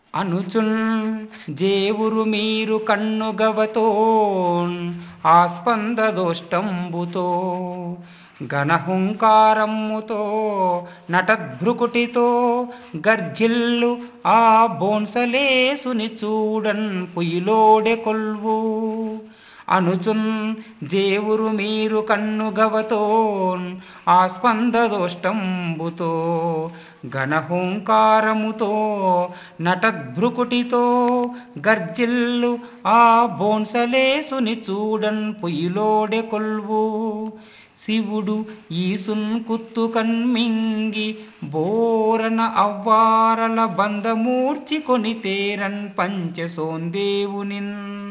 అనుచున్ జేవురు మీరు కన్నుగవతోన్ ఆస్పంద దోష్టంబుతో ఘనహుంకారమ్ముతో నటద్భ్రుకుటితో గర్జిల్లు ఆ బోన్సలేసుని చూడన్ పుయిలోడె కొల్వు అనుచున్ జేవురు మీరు కన్నుగవతోన్ ఆస్పంద దోష్టంబుతో ఘనహుంకారముతో నటద్భ్రుకుటితో గర్జిల్లు ఆ బోన్సలేసుని చూడన్ పుయిలోడె కొల్వు శివుడు ఈసున్ కుత్తు కన్మింగి బోరన అవ్వారల బంధమూర్చి కొని తేరన్ పంచె సోందేవునిన్